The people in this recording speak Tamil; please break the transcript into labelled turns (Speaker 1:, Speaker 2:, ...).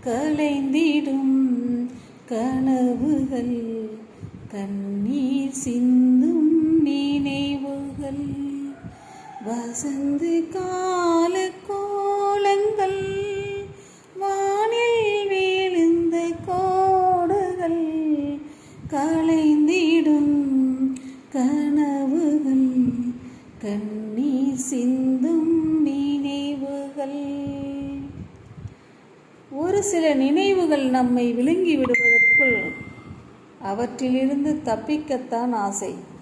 Speaker 1: கலைந்திடும் கனவுகள் கண்ணீர் சிந்தும் நினைவுகள் வசந்த கால கோலங்கள் வானில் விழுந்த கோடுகள் கலைந்திடும் கனவுகள் கண்ணீர் சிந்தும் நினைவுகள் ஒரு சில நினைவுகள் நம்மை விழுங்கி விடுவதற்குள் அவற்றிலிருந்து தப்பிக்கத்தான் ஆசை